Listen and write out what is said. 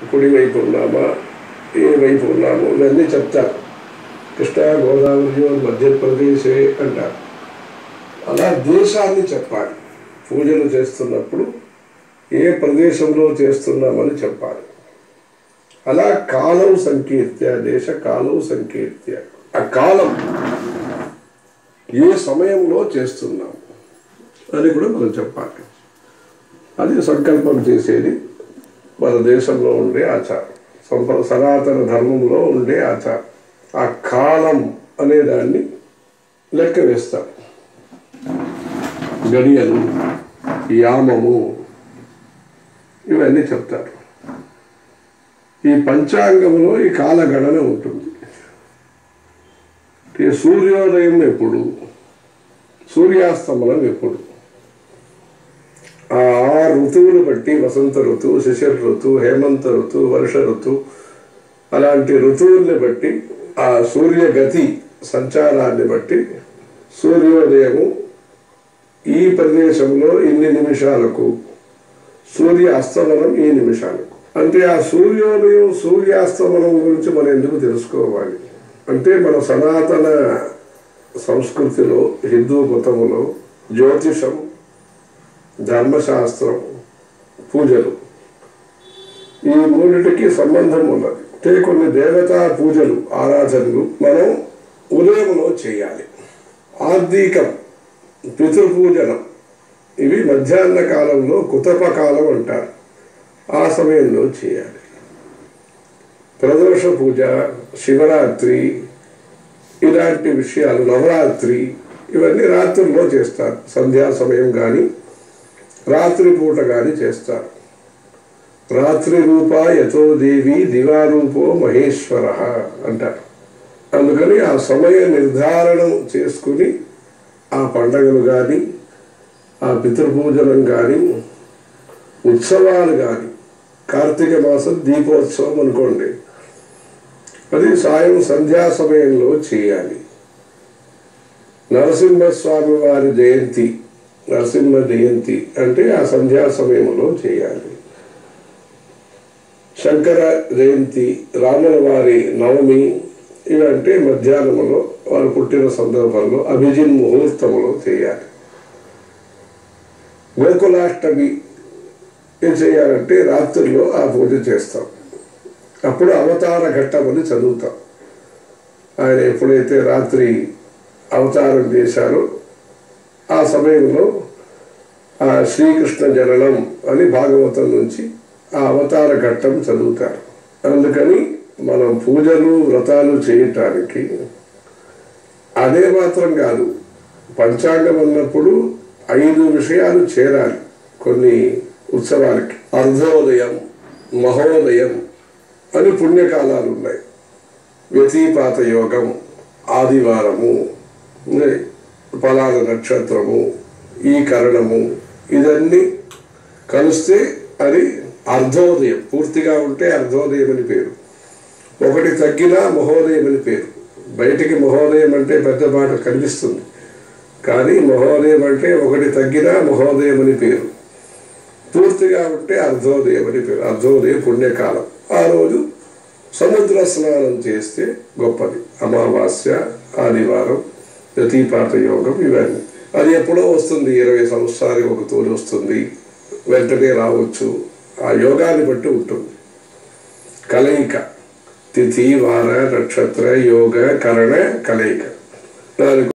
కుడి వైపు ఉన్నామా ఏ వైపు ఉన్నాము ఇవన్నీ చెప్తారు కృష్ణా గోదావరి మధ్యప్రదేశే అంటారు అలా దేశాన్ని చెప్పాలి పూజలు చేస్తున్నప్పుడు ఏ ప్రదేశంలో చేస్తున్నామని చెప్పాలి అలా కాలం సంకీర్త్య దేశ కాలం సంకీర్త్య ఆ కాలం ఏ సమయంలో చేస్తున్నాం అని కూడా మనం చెప్పాలి అది సంకల్పం చేసేది మన దేశంలో ఉండే ఆచారం సంప సనాతన ధర్మంలో ఉండే ఆచారం ఆ కాలం అనే దాన్ని లెక్క వేస్తాం గడియలు యామము ఇవన్నీ చెప్తారు ఈ పంచాంగంలో ఈ కాలగణన ఉంటుంది ఈ సూర్యోదయం ఎప్పుడు సూర్యాస్తమనం ఎప్పుడు ఆ ఆ ఋతువులు బట్టి వసంత ఋతువు శిశిర ఋతువు హేమంత ఋతువు వర్ష ఋతువు అలాంటి ఋతువుల్ని బట్టి ఆ సూర్యగతి సంచారాన్ని బట్టి సూర్యోదయము ఈ ప్రదేశంలో ఇన్ని నిమిషాలకు సూర్య అస్తమనం ఈ నిమిషాలకు అంటే ఆ సూర్యోదయం సూర్యాస్తమనం గురించి మనం ఎందుకు తెలుసుకోవాలి అంటే మన సనాతన సంస్కృతిలో హిందూ మతములో జ్యోతిషం ధర్మశాస్త్రం పూజలు ఈ మూడిటికి సంబంధం ఉన్నది అంటే కొన్ని దేవతా పూజలు ఆరాధనలు మనం ఉదయంలో చేయాలి ఆర్థికం పితృపూజనం ఇవి మధ్యాహ్న కాలంలో కుతప కాలం అంటారు ఆ సమయంలో చేయాలి ప్రదోష పూజ శివరాత్రి ఇలాంటి విషయాలు నవరాత్రి ఇవన్నీ రాత్రుల్లో చేస్తారు సంధ్యా సమయం కానీ రాత్రి పూట కానీ చేస్తారు రాత్రి రూప యథో దేవి దివారూపో మహేశ్వర అంటారు అందుకని ఆ సమయ నిర్ధారణం చేసుకుని ఆ పండగలు కానీ ఆ పితృపూజనం కానీ ఉత్సవాలు కానీ కార్తీక మాసం దీపోత్సవం అనుకోండి అది సాయం సంధ్యా సమయంలో చేయాలి నరసింహస్వామి వారి జయంతి నరసింహ జయంతి అంటే ఆ సంధ్యా సమయంలో చేయాలి శంకర జయంతి రాముల వారి నవమి ఇవంటే మధ్యాహ్నంలో వారు పుట్టిన సందర్భంలో అభిజిన్ ముహూర్తములో చేయాలి గోకులాష్టమి ఏం చేయాలంటే రాత్రుల్లో ఆ పూజ చేస్తాం అప్పుడు అవతార ఘట్టం అని చదువుతాం ఆయన ఎప్పుడైతే రాత్రి అవతారం చేశారో ఆ సమయంలో ఆ శ్రీకృష్ణ జననం అని భాగవతం నుంచి ఆ అవతార ఘట్టం చదువుతారు అందుకని మనం పూజలు వ్రతాలు చేయటానికి అదే మాత్రం కాదు పంచాంగం అన్నప్పుడు ఐదు విషయాలు చేరాలి కొన్ని ఉత్సవాలకి అర్ధోదయం మహోదయం అని పుణ్యకాలాలు ఉన్నాయి వ్యతిపాత యోగం ఆదివారము ఉన్నాయి. ఫలాన నక్షత్రము ఈ కరణము ఇదన్నీ కలిస్తే అది అర్ధోదయం పూర్తిగా ఉంటే అర్ధోదయం అని పేరు ఒకటి తగ్గినా మహోదయం అని పేరు బయటికి మహోదయం అంటే పెద్ద మాట కనిపిస్తుంది కానీ మహోదయం అంటే ఒకటి తగ్గినా మహోదయం అని పేరు పూర్తిగా ఉంటే అర్ధోదయం అని పేరు అర్ధోదయం పుణ్యకాలం ఆ రోజు సముద్ర స్నానం చేస్తే గొప్పది అమావాస్య ఆదివారం వ్యతిపాత యోగం ఇవన్నీ అది ఎప్పుడో వస్తుంది ఇరవై సంవత్సరాలకు ఒక తోలు వస్తుంది వెంటనే రావచ్చు ఆ యోగాన్ని బట్టి ఉంటుంది కలయిక తిథి వార నక్షత్ర యోగ కరణ కలయిక దానికి